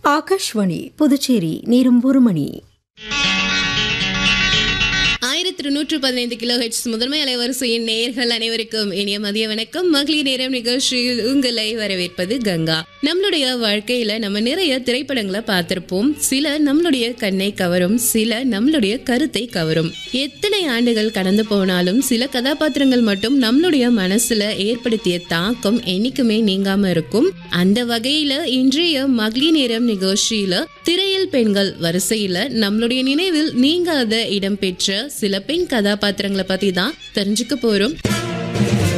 ஆகாஷ்வாணி புதுச்சேரி நேரம் ஒரு மணி ஆயிரத்தி நூற்று பதினைந்து கிலோ ஹெட்ஸ் முதன்மை அலைவரிசையின் நேயர்கள் அனைவருக்கும் இனிய மதிய வணக்கம் மகளிர் நேரம் நிகழ்ச்சியில் உங்களை வரவேற்பது கங்கா நம்மளுடைய வாழ்க்கையில நம்ம நிறைய திரைப்படங்களை பார்த்திருப்போம் சில நம்மளுடைய கண்ணை கவரும் சில நம்மளுடைய கருத்தை கவரும் எத்தனை ஆண்டுகள் கடந்து போனாலும் சில கதாபாத்திரங்கள் மட்டும் நம்மளுடைய மனசுல ஏற்படுத்திய தாக்கம் என்னைக்குமே நீங்காம இருக்கும் அந்த வகையில இன்றைய மகளிர் நேரம் நிகழ்ச்சியில திரையில் பெண்கள் வரிசையில நம்மளுடைய நினைவில் நீங்காத இடம்பெற்ற சில பெண் கதாபாத்திரங்களை பத்தி தான் தெரிஞ்சுக்க போறோம்